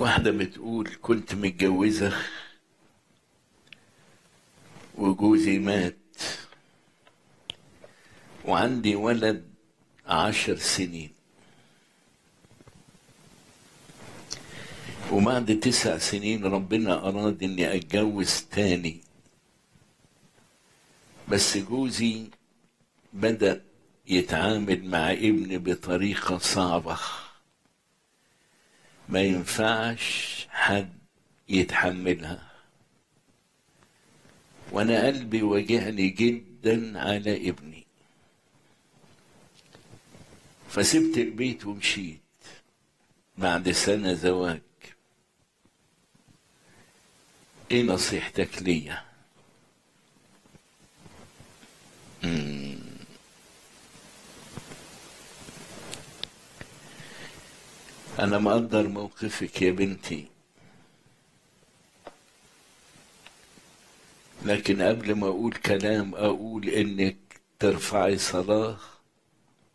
واحدة بتقول كنت متجوزة وجوزي مات وعندي ولد عشر سنين وبعد تسع سنين ربنا أراد إني أتجوز تاني بس جوزي بدأ يتعامل مع ابني بطريقة صعبة ما ينفعش حد يتحملها وانا قلبي وجعني جدا على ابني فسبت البيت ومشيت بعد سنة زواج ايه نصيحتك ليا مم. انا مقدر موقفك يا بنتي لكن قبل ما اقول كلام اقول انك ترفعي صلاه